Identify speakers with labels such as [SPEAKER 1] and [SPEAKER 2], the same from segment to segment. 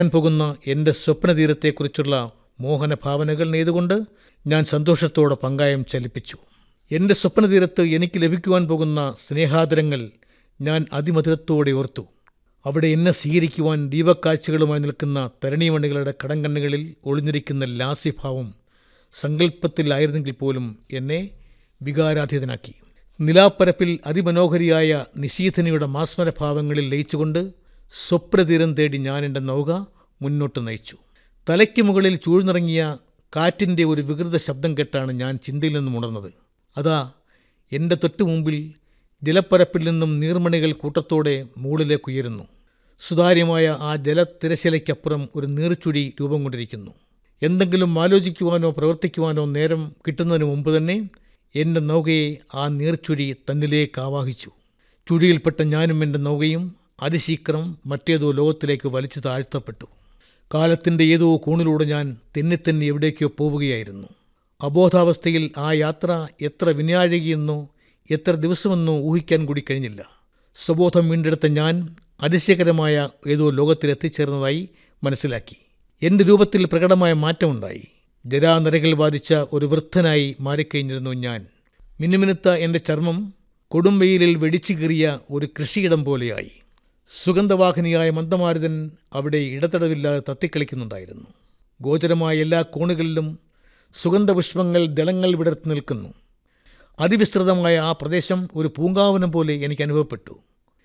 [SPEAKER 1] ഞാൻ പോകുന്ന എൻ്റെ സ്വപ്നതീരത്തെക്കുറിച്ചുള്ള മോഹന ഭാവനകൾ നെയ്തുകൊണ്ട് ഞാൻ സന്തോഷത്തോടെ പങ്കായം ചലിപ്പിച്ചു എൻ്റെ സ്വപ്നതീരത്ത് എനിക്ക് ലഭിക്കുവാൻ പോകുന്ന സ്നേഹാദരങ്ങൾ ഞാൻ അതിമധുരത്തോടെ ഓർത്തു അവിടെ എന്നെ സ്വീകരിക്കുവാൻ ദീപക്കാഴ്ചകളുമായി നിൽക്കുന്ന തരണീമണികളുടെ കടങ്കണ്ണുകളിൽ ഒളിഞ്ഞിരിക്കുന്ന ലാസ്യഭാവം സങ്കല്പത്തിലായിരുന്നെങ്കിൽ പോലും എന്നെ വികാരാധീതനാക്കി നിലാപ്പരപ്പിൽ അതിമനോഹരിയായ നിശീഥനയുടെ മാസ്മരഭാവങ്ങളിൽ ലയിച്ചുകൊണ്ട് സ്വപ്നതീരം തേടി ഞാൻ എൻ്റെ നൗക മുന്നോട്ട് നയിച്ചു തലയ്ക്ക് മുകളിൽ ചൂഴ്ന്നിറങ്ങിയ കാറ്റിൻ്റെ ഒരു വികൃത ശബ്ദം കേട്ടാണ് ഞാൻ ചിന്തയിൽ നിന്നും ഉണർന്നത് അതാ എൻ്റെ തൊട്ടു മുമ്പിൽ ജലപ്പരപ്പിൽ നിന്നും നീർമണികൾ കൂട്ടത്തോടെ മുകളിലേക്ക് ഉയരുന്നു സുതാര്യമായ ആ ജലത്തിരശിലയ്ക്കപ്പുറം ഒരു നീർച്ചുഴി രൂപം കൊണ്ടിരിക്കുന്നു എന്തെങ്കിലും ആലോചിക്കുവാനോ പ്രവർത്തിക്കുവാനോ നേരം കിട്ടുന്നതിന് മുമ്പ് തന്നെ എൻ്റെ നൗകയെ ആ നീർച്ചുഴി തന്നിലേക്ക് ആവാഹിച്ചു ചുഴിയിൽപ്പെട്ട ഞാനും എൻ്റെ നൗകയും അതിശീക്രം മറ്റേതോ ലോകത്തിലേക്ക് വലിച്ചു താഴ്ത്തപ്പെട്ടു കാലത്തിൻ്റെ ഏതോ കോണിലൂടെ ഞാൻ തെന്നിത്തെന്നി എവിടേക്കോ പോവുകയായിരുന്നു അബോധാവസ്ഥയിൽ ആ യാത്ര എത്ര വിനാഴികയെന്നോ എത്ര ദിവസമെന്നോ ഊഹിക്കാൻ കൂടി കഴിഞ്ഞില്ല സ്വബോധം വീണ്ടെടുത്ത ഞാൻ അതിശയകരമായ ഏതോ ലോകത്തിൽ എത്തിച്ചേർന്നതായി മനസ്സിലാക്കി എൻ്റെ രൂപത്തിൽ പ്രകടമായ മാറ്റമുണ്ടായി ജരാനരകൾ ബാധിച്ച ഒരു വൃദ്ധനായി മാറിക്കഴിഞ്ഞിരുന്നു ഞാൻ മിനുമിനുത്ത എൻ്റെ ചർമ്മം കൊടുംവെയിലിൽ വെടിച്ചു കീറിയ ഒരു കൃഷിയിടം പോലെയായി സുഗന്ധവാഹിനിയായ മന്ദമാരുതൻ അവിടെ ഇടതടവില്ലാതെ തത്തിക്കളിക്കുന്നുണ്ടായിരുന്നു ഗോചരമായ എല്ലാ കോണുകളിലും സുഗന്ധപുഷ്പങ്ങൾ ദളങ്ങൾ വിടർത്തി നിൽക്കുന്നു അതിവിസ്തൃതമായ ആ പ്രദേശം ഒരു പൂങ്കാവനം പോലെ എനിക്ക് അനുഭവപ്പെട്ടു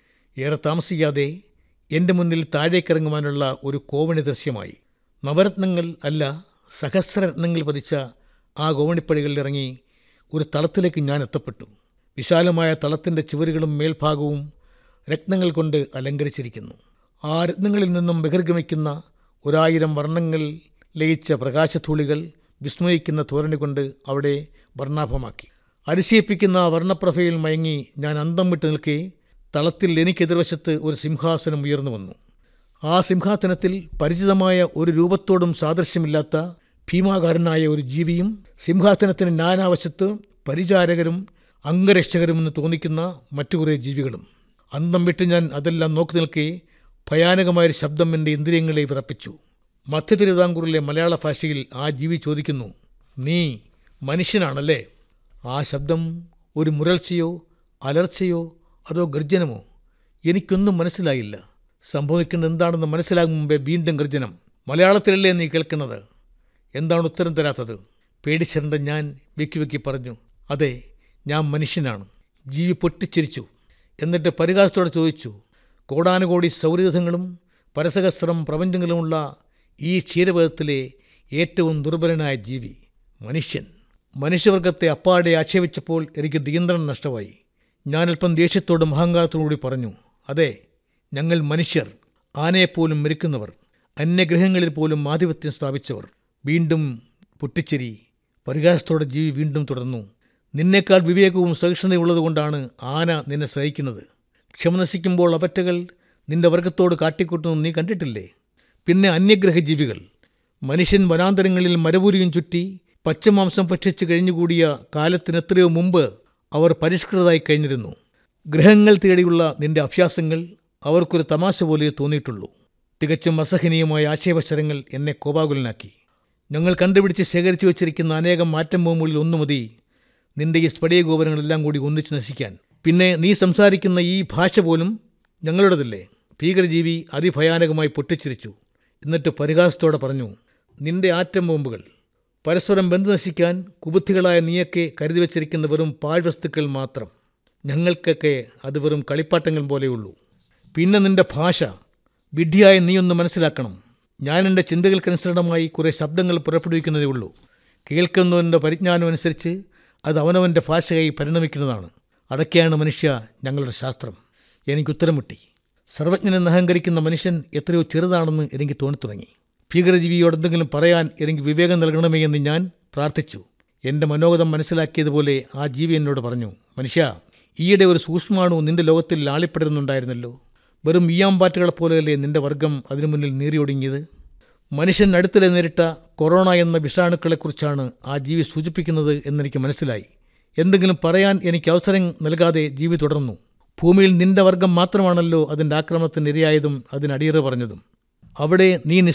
[SPEAKER 1] ഏറെ താമസിയാതെ എൻ്റെ മുന്നിൽ താഴേക്കിറങ്ങുവാനുള്ള ഒരു കോവണി ദൃശ്യമായി നവരത്നങ്ങൾ അല്ല സഹസ്രരത്നങ്ങൾ പതിച്ച ആ ഗോവണിപ്പടികളിൽ ഇറങ്ങി ഒരു തളത്തിലേക്ക് ഞാൻ എത്തപ്പെട്ടു വിശാലമായ തളത്തിൻ്റെ ചുവരുകളും മേൽഭാഗവും രത്നങ്ങൾ കൊണ്ട് അലങ്കരിച്ചിരിക്കുന്നു ആ രത്നങ്ങളിൽ നിന്നും ബഹിർഗമിക്കുന്ന ഒരായിരം വർണ്ണങ്ങൾ ലയിച്ച പ്രകാശധൂളികൾ വിസ്മയിക്കുന്ന തോരണി കൊണ്ട് അവിടെ വർണ്ണാഭമാക്കി അതിശയിപ്പിക്കുന്ന ആ വർണ്ണപ്രഭയിൽ മയങ്ങി ഞാൻ അന്തം വിട്ട് നിൽക്കെ തളത്തിൽ എനിക്കെതിർവശത്ത് ഒരു സിംഹാസനം ഉയർന്നു വന്നു ആ സിംഹാസനത്തിൽ പരിചിതമായ ഒരു രൂപത്തോടും സാദൃശ്യമില്ലാത്ത ഭീമാകാരനായ ഒരു ജീവിയും സിംഹാസനത്തിന് നാനാവശത്ത് പരിചാരകരും അംഗരക്ഷകരുമെന്ന് തോന്നിക്കുന്ന മറ്റു കുറേ ജീവികളും അന്തം വിട്ട് ഞാൻ അതെല്ലാം നോക്കി നിൽക്കെ ഭയാനകമായൊരു ശബ്ദം എൻ്റെ ഇന്ദ്രിയങ്ങളെ വിറപ്പിച്ചു മധ്യ തിരുവിതാംകൂറിലെ മലയാള ഭാഷയിൽ ആ ജീവി ചോദിക്കുന്നു നീ മനുഷ്യനാണല്ലേ ആ ശബ്ദം ഒരു മുരൾച്ചയോ അലർച്ചയോ അതോ ഗർജനമോ എനിക്കൊന്നും മനസ്സിലായില്ല സംഭവിക്കുന്നത് എന്താണെന്ന് മനസ്സിലാകും മുമ്പേ വീണ്ടും ഗർജനം മലയാളത്തിലല്ലേ നീ കേൾക്കുന്നത് എന്താണ് ഉത്തരം തരാത്തത് പേടിച്ചിരണ്ട ഞാൻ വെക്കി വെക്കി പറഞ്ഞു അതെ ഞാൻ മനുഷ്യനാണ് ജീവി പൊട്ടിച്ചിരിച്ചു എന്നിട്ട് പരിഹാസത്തോടെ ചോദിച്ചു കോടാനുകോടി സൗരയൂഥങ്ങളും പരസഹസ്രം പ്രപഞ്ചങ്ങളുമുള്ള ഈ ക്ഷീരപഥത്തിലെ ഏറ്റവും ദുർബലനായ ജീവി മനുഷ്യൻ മനുഷ്യവർഗത്തെ അപ്പാടെ ആക്ഷേപിച്ചപ്പോൾ എനിക്ക് നിയന്ത്രണം നഷ്ടമായി ഞാനല്പം ദേഷ്യത്തോടും അഹങ്കാരത്തോടും കൂടി പറഞ്ഞു അതെ ഞങ്ങൾ മനുഷ്യർ ആനയെപ്പോലും മെരുക്കുന്നവർ അന്യഗ്രഹങ്ങളിൽ പോലും ആധിപത്യം സ്ഥാപിച്ചവർ വീണ്ടും പൊട്ടിച്ചിരി പരിഹാസത്തോടെ ജീവി വീണ്ടും തുടർന്നു നിന്നേക്കാൾ വിവേകവും സഹിഷ്ണുതയുള്ളതുകൊണ്ടാണ് ആന നിന്നെ സഹിക്കുന്നത് ക്ഷമ നശിക്കുമ്പോൾ അവറ്റകൾ നിന്റെ വർഗത്തോട് കാട്ടിക്കൂട്ടുന്നത് നീ കണ്ടിട്ടില്ലേ പിന്നെ അന്യഗ്രഹ ജീവികൾ മനുഷ്യൻ വനാന്തരങ്ങളിൽ മരപൂരിയും ചുറ്റി പച്ചമാംസം ഭക്ഷിച്ച് കഴിഞ്ഞുകൂടിയ കാലത്തിന് എത്രയോ മുമ്പ് അവർ പരിഷ്കൃതമായി കഴിഞ്ഞിരുന്നു ഗ്രഹങ്ങൾ തേടിയുള്ള നിന്റെ അഭ്യാസങ്ങൾ അവർക്കൊരു തമാശ പോലെ തോന്നിയിട്ടുള്ളൂ തികച്ചും അസഹനീയമായ ആശയവശരങ്ങൾ എന്നെ കോപാകുലനാക്കി ഞങ്ങൾ കണ്ടുപിടിച്ച് ശേഖരിച്ചു വച്ചിരിക്കുന്ന അനേകം മാറ്റം ബോംബുകളിൽ ഒന്നു മതി നിന്റെ ഈ സ്ഫടിക ഗോപുരങ്ങളെല്ലാം കൂടി ഒന്നിച്ച് നശിക്കാൻ പിന്നെ നീ സംസാരിക്കുന്ന ഈ ഭാഷ പോലും ഞങ്ങളുടേതല്ലേ ഭീകരജീവി അതിഭയാനകമായി പൊട്ടിച്ചിരിച്ചു എന്നിട്ട് പരിഹാസത്തോടെ പറഞ്ഞു നിന്റെ ആറ്റം ബോംബുകൾ പരസ്പരം ബന്ധു നശിക്കാൻ കുബുദ്ധികളായ നീയൊക്കെ കരുതി വച്ചിരിക്കുന്ന വെറും പാഴ്വസ്തുക്കൾ മാത്രം ഞങ്ങൾക്കൊക്കെ അത് വെറും കളിപ്പാട്ടങ്ങൾ പോലെയുള്ളൂ പിന്നെ നിന്റെ ഭാഷ വിഡ്ഢിയായ നീയൊന്ന് മനസ്സിലാക്കണം ഞാൻ എൻ്റെ ചിന്തകൾക്കനുസരണമായി കുറേ ശബ്ദങ്ങൾ പുറപ്പെടുവിക്കുന്നതേ ഉള്ളൂ കേൾക്കുന്നവൻ്റെ പരിജ്ഞാനം അനുസരിച്ച് അത് അവനവൻ്റെ ഭാഷയായി പരിണമിക്കുന്നതാണ് അതൊക്കെയാണ് മനുഷ്യ ഞങ്ങളുടെ ശാസ്ത്രം എനിക്ക് ഉത്തരം മുട്ടി സർവജ്ഞനെന്ന് അഹങ്കരിക്കുന്ന മനുഷ്യൻ എത്രയോ ചെറുതാണെന്ന് എനിക്ക് തോന്നിത്തുടങ്ങി ഭീകരജീവിയോട് എന്തെങ്കിലും പറയാൻ എനിക്ക് വിവേകം നൽകണമേ എന്ന് ഞാൻ പ്രാർത്ഥിച്ചു എൻ്റെ മനോഗതം മനസ്സിലാക്കിയതുപോലെ ആ ജീവി എന്നോട് പറഞ്ഞു മനുഷ്യ ഈയിടെ ഒരു സൂക്ഷ്മാണു നിന്റെ ലോകത്തിൽ ലാളിപ്പെടുന്നുണ്ടായിരുന്നല്ലോ വെറും ഈയാമ്പാറ്റുകളെ പോലെയല്ലേ നിന്റെ വർഗം അതിനു മുന്നിൽ നീറിയൊടുങ്ങിയത് മനുഷ്യൻ അടുത്തിടെ നേരിട്ട കൊറോണ എന്ന വിഷാണുക്കളെക്കുറിച്ചാണ് ആ ജീവി സൂചിപ്പിക്കുന്നത് എന്നെനിക്ക് മനസ്സിലായി എന്തെങ്കിലും പറയാൻ എനിക്ക് അവസരം നൽകാതെ ജീവി തുടർന്നു ഭൂമിയിൽ നിന്റെ വർഗം മാത്രമാണല്ലോ അതിൻ്റെ ആക്രമണത്തിന് ഇരയായതും അതിനടിയറ പറഞ്ഞതും അവിടെ നീ